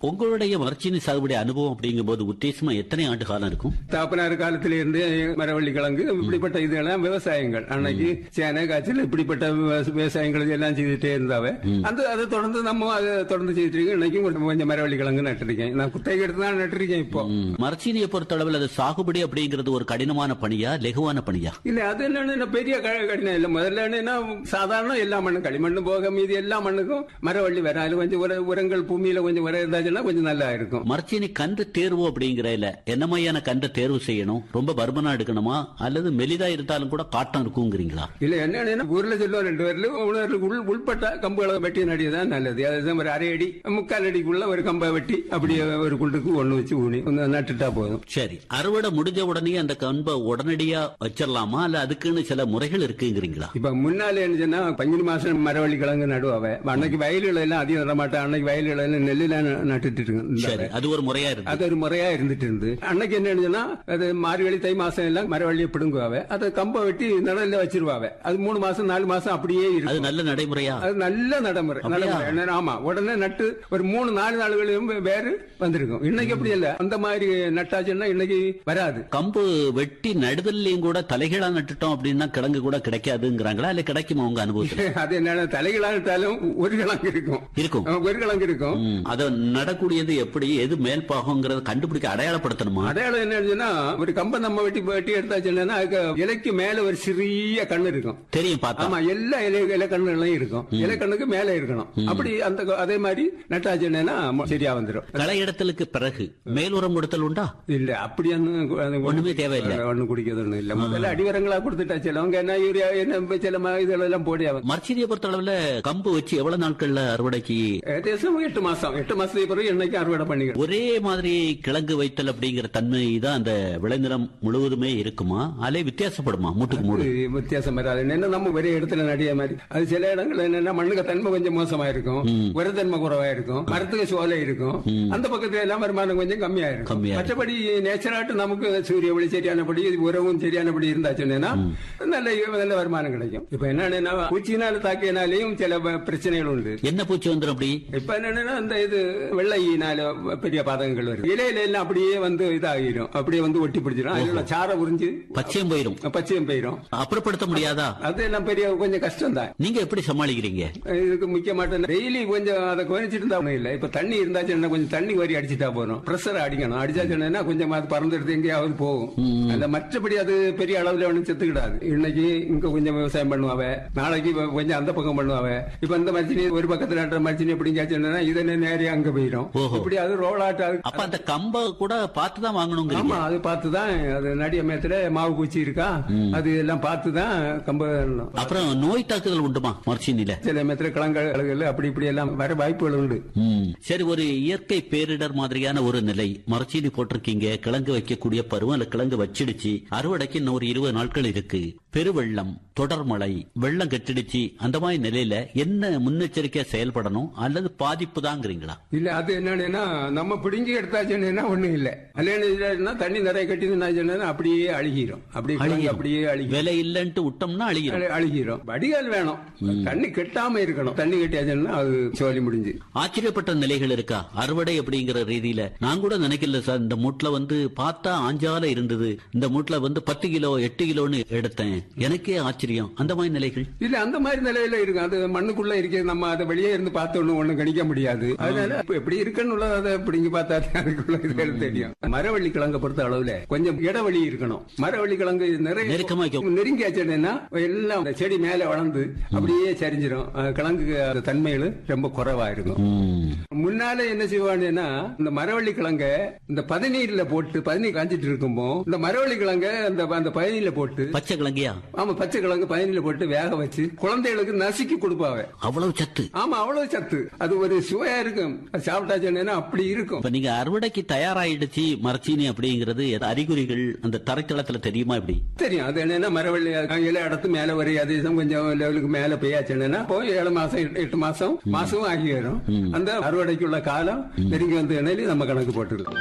உங்களுடைய மரச்சீனி சாகுபடி அனுபவம் அப்படிங்கும்போது உத்தேசமா எத்தனை ஆண்டு காலம் இருக்கும் தாப்பனார் காலத்தில இருந்து மரவள்ளி கிழங்கு இப்படிப்பட்ட இதெல்லாம் விவசாயங்கள் அன்னைக்கு சேனை காய்ச்சல் இப்படிப்பட்ட விவச- விவசாயங்கள் எல்லாம் செய்துட்டே இருந்தாவே அந்த அதை தொடர்ந்து நம்ம அதை தொடர்ந்து செய்துட்டு இருக்கோம் இன்னைக்கும் கொஞ்சம் கொஞ்சம் மரவள்ளி கிழங்கு நட்டிருக்கேன் நான் குத்தகை எடுத்து தான் நட்டிருக்கேன் இப்போ ம். மரச்சீனியை பொறுத்தளவில் அது சாகுபடி அப்படிங்கிறது ஒரு கடினமான பணியா லெகுவான பணியா இல்ல அது என்னன்னு பெரிய க- கடினம் இல்ல முதல்ல என்னன்னா சாதாரண எல்லா மண்ணு களிமண்ணு போக மீதி எல்லா மண்ணுக்கும் மரவள்ளி வர அதுல கொஞ்சம் உர உரங்கள் பூமியில கொஞ்சம் உரம் இருந்தாச்சுன்னா கொஞ்சம் நல்லா இருக்கும் மரச்சீனி கன்று தேர்வு அப்படிங்கிறதுல என்ன மாதிரியான கன்றை தேர்வு செய்யணும் ரொம்ப பருமனா எடுக்கணுமா அல்லது மெலிதா இருந்தாலும் கூட காட்டம் இருக்குங்கிறீங்களா இல்ல என்னன்னா ஊர்ல சொல்லுவோம் ரெண்டு பேர்ல உணர்வு உள் உள்பட்ட கம்புகளை வெட்டி நடிகதான் நல்லது அதுதான் ஒரு அரை அடி முக்கால் அடிக்குள்ள ஒரு கம்பை வெட்டி அப்படியே ஒரு குண்டுக்கு ஒண்ணு வச்சு ஊனி ஒண்ணு நட்டுட்டா போதும் சரி அறுவடை முடிஞ்ச உடனே அந்த கம்பை உடனடியா வச்சிடலாமா இல்ல அதுக்குன்னு சில முறைகள் இருக்குங்கிறீங்களா இப்ப முன்னால என்ன சொன்னா பங்குனி மாசம் மரவள்ளி கிழங்கு நடுவாவ அன்னைக்கு வயல்கள் எல்லாம் அதிகம் நட மாட்டேன் அன்னைக்கு வயல்கள் எல்லாம் நெல்லுலாம் நட்டுட்டு இருந்தாங்க சரி அது ஒரு முறையா இருக்கு அது ஒரு முறையா இருந்துட்டு இருந்து அன்னைக்கு என்ன சொன்னா அது மார்கழி தை மாசம் எல்லாம் மரவள்ளியை பிடுங்குவாவ அதை கம்பை வெட்டி நிழல்ல வச்சிருவாவ அது மூணு மாசம் நாலு மாசம் அப்படியே அது இருக்கும் நல்ல நடைமுறையா அது நல்ல நடைமுறை நடைமுறை என்ன, ஆமா உடனே நட்டு ஒரு மூணு நாலு நாளுகளிலும் வேறு வந்திருக்கும் இன்னைக்கு அப்படி இல்ல அந்த மாதிரி நட்டாச்சுன்னா இன்னைக்கு வராது கம்பு வெட்டி நடுதல்லையும் கூட தலைகீழா நட்டுட்டோம் அப்படின்னா கிழங்கு கூட கிடைக்காதுங்கிறாங்களா இல்ல கிடைக்குமா உங்க அனுபவத்துல அது என்ன தலைகளாட்டாலும் ஒரு கிழங்கு இருக்கும் இருக்கும் அஹ் ஒரு கிழங்கு இருக்கும் ம். அத நடக்கூடியது எப்படி எது மேல் பாகங்கிறத கண்டுபிடிக்க அடையாளப்படுத்தணுமா அடையாளம் என்னன்னா ஒரு கம்பை நம்ம வெட்டி வெட்டி எடுத்தாச்சுன்னா அதுக்கு இலைக்கு மேல ஒரு சிறிய கண்ணு இருக்கும் தெரியும் பார்த்தா ஆமா எல்லா இலை இலை கண்ணுகளும் இருக்கும் இலை கண்ணுக்கு மேல இருக்கணும் அப்படி அந்த அதே மாதிரி நட்டாச்சுன்னா சரியா வந்துடும் களை இடத்தலுக்கு பிறகு மேல் உரம் கொடுத்தல் உண்டா இல்ல அப்படி ஒண்ணும் ஒண்ணுமே தேவையில்லை. ஒண்ணும் குடிக்கிறது ஒண்ணும் இல்ல முதல்ல அடிவரங்களா கொடுத்துட்டா சிலவங்க என்ன யூரியா என்ன சில ம- இதெல்லாம் போடி ஆகும் மர்ச்சீனியை பொறுத்தளவுல கம்பு வச்சு எவ்வளவு நாட்கள்ல அறுவடைக்கு ஏகദേശம் எட்டு மாசம் எட்டு மாசத்துக்கு பிறகு என்னைக்கு அறுவடை பண்ணிக்கிறோம் ஒரே மாதிரி கிழங்கு வைத்தல் அப்படிங்கிற தன்மை தான் அந்த விளைநிலம் முழுவதுமே இருக்குமா அலே வித்தியாசப்படுமா மூட்டுக்கு மூடு இது வித்தியாசம் வராது என்ன நம்ம ஒரே இடத்துல நடிய மாதிரி அது சில இடங்கள்ல என்னன்னா மண்ணுக்கு தன்மை கொஞ்சம் மோசமா இருக்கும் உரத்தன்மை குறைவா இருக்கும் மரத்துக்கு சோலை இருக்கும் அந்த பக்கத்துல எல்லாம் வருமானம் கொஞ்சம் கம்மியா இருக்கும் கம்மியா மற்றபடி நேச்சராட்டு நமக்கு சூரிய ஒளி சரியானபடி இது உரவும் சரியானபடி இருந்தாச்சுன்னா நல்ல நல்ல வருமானம் கிடைக்கும் இப்ப என்னன்னா பூச்சினால தாக்கியனாலையும் சில ப- பிரச்சனைகள் உண்டு என்ன பூச்சி வந்துடும் அப்படி இப்ப என்னன்னா அந்த இது வெள்ளையினால பெரிய பாதகங்கள் வருது இலையில எல்லாம் அப்படியே வந்து இதாகிடும் அப்படியே வந்து ஒட்டி பிடிச்சிடும் அதுல சாரை உறிஞ்சு பச்சையம் போயிடும் பச்சையம் போயிடும் அப்புறப்படுத்த முடியாதா அதெல்லாம் பெரிய கொஞ்சம் கஷ்டம் தான் நீங்க எப்படி சமாளிக்கிறீங்க இதுக்கு முக்கியமாட்ட டெய்லி கொஞ்சம் அதை குறைச்சிட்டு இருந்தா ஒண்ணும் இல்ல இப்ப தண்ணி இருந்தாச்சுன்னா கொஞ்சம் தண்ணி வரி அடிச்சுட்டா போறோம் பிரஷர் அடிக்கணும் அடிச்சாச்சுன்னா கொஞ்சம் அது பறந்துடுது எங்கேயாவது போகும் அந்த மற்றபடி அது பெரிய அளவுல ஒன்றும் செத்துக்கிடாது இன்னைக்கு இங்க கொஞ்சம் விவசாயம் பண்ணுவாவ நாளைக்கு இவ கொஞ்சம் அந்த பக்கம் பண்ணுவாவ இப்ப இந்த மச்சினி ஒரு பக்கத்துல நட்டுற மச்சினி எப்படிங்காச்சுன்னா இதை நேரே அங்க போயிடும் ஓஹோ. இப்படி அது ரோல் ஆட்டு அப்ப அந்த கம்ப கூட பார்த்து தான் வாங்கணுங்கிறீங்க ஆமா அது பார்த்துதான் அது நடிய மேத்துல மாவு பூச்சி இருக்கா அது எல்லாம் பார்த்துதான் கம்ப நடணும். அப்புறம் நோய் தாக்குதல் உண்டுமா மர்ச்சீனில சில மேத்துல கிழங்குகள் அப்படி இப்படி எல்லாம் வர வாய்ப்புகள் உண்டு ம். சரி ஒரு இயற்கை பேரிடர் மாதிரியான ஒரு நிலை மரச்சீனி போட்டிருக்கீங்க கிழங்கு வைக்கக்கூடிய பருவம் அல்ல கிழங்கு வச்சிடுச்சு அறுவடைக்கு இன்னும் ஒரு இருபது நாட்கள் இருக்கு பெருவெள்ளம் தொடர்மழை வெள்ளம் கட்டிடுச்சு அந்த மாதிரி நிலையில என்ன முன்னெச்சரிக்கையா செயல்படணும் அல்லது பாதிப்பு தாங்கிறீங்களா இல்ல அது என்னன்னா நம்ம பிடுங்கி எடுத்தாச்சுன்னா ஒண்ணும் இல்ல இல்லைன்னா தண்ணி நிறைய கட்டிதுன்னா அப்படியே அழுகிரும் அப்படியே கிழங்கு அப்படியே அழுகி விலை இல்லைன்ட்டு விட்டோம்னா அழியும் அழு- அழுகிரும் வடிகால் வேணும் தண்ணி கெட்டாம இருக்கணும் தண்ணி கட்டியாச்சுன்னா அது சோழி முடிஞ்சு ஆச்சரியப்பட்ட நிலைகள் இருக்கா அறுவடை அப்படிங்கிற ரீதியில நான் கூட நினைக்கல சார் இந்த மூட்ல வந்து பார்த்தா ஆஞ்சால இருந்தது இந்த மூட்ல வந்து பத்து கிலோ எட்டு கிலோன்னு எடுத்தேன் எனக்கே ஆச்சரியம் அந்த மாதிரி நிலைகள் இல்ல அந்த மாதிரி நிலையில இருக்கு அது மண்ணுக்குள்ள இருக்கிறது நம்ம அதை வெளியே இருந்து பார்த்தோன்னு ஒண்ணும் கணிக்க முடியாது அதனால இப்ப எப்படி இருக்குன்னு உள்ளதை அதை பிடிங்கி பார்த்தா தான் அதுக்குள்ள இதுகள் தெரியும் மரவள்ளி கிழங்க பொறுத்த அளவுல கொஞ்சம் இடவெளி இருக்கணும் மரவள்ளி கிழங்கு நிறைய நெருக்கமா வைக்கும். நெருங்கியாச்சுன்னா எல்லாம் அந்த செடி மேல வளர்ந்து அப்படியே சரிஞ்சிரும் அஹ் கிழங்குக்கு அந்த தன்மைகள் ரொம்ப குறைவா இருக்கும் ம். முன்னால என்ன செய்வாங்கன்னா இந்த மரவள்ளி கிழங்க இந்த பதநீர்ல போட்டு பதநீர் காஞ்சிட்டு இருக்கும்போ இந்த மரவள்ளி கிழங்க அந்த அந்த பதநீர்ல போட்டு பச்சை கிழங்கியா ஆமா பச்சை கிழங்கு பதநீர்ல போட்டு வேக வச்சு குழந்தைகளுக்கு நசுக்கி கொடுப்பாவ அவ்வளவு சத்து ஆமா அவ்வளவு சத்து அது ஒரு சுவையா இருக்கும் அது சாப்பிட்டா சொன்னேன்னா அப்படி இருக்கும் இப்ப நீங்க அறுவடைக்கு தயாராயிடுச்சு மரச்சீனி அப்படிங்கிறது எது அறிகுறிகள் அந்த தரைத்தளத்துல தெரியுமா இப்படி தெரியும் அது என்னன்னா மரவள்ளி அஹ், இலை அடத்து மேல வரி அது இதும் கொஞ்சம் லெவலுக்கு மேல பெய்யாச்சுன்னா போய் ஏழு மாசம் எட்டு- எட்டு மாசம் மாசமும் ஆகி வரும் அந்த அறுவடைக்குள்ள காலம் நெருங்கி வந்து எண்ணெயில நம்ம கணக்கு போட்டுக்கலாம்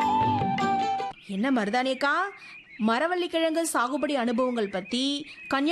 என்ன மருதானியக்கா மரவள்ளிக்கிழங்கு சாகுபடி அனுபவங்கள் பத்தி கன்னியா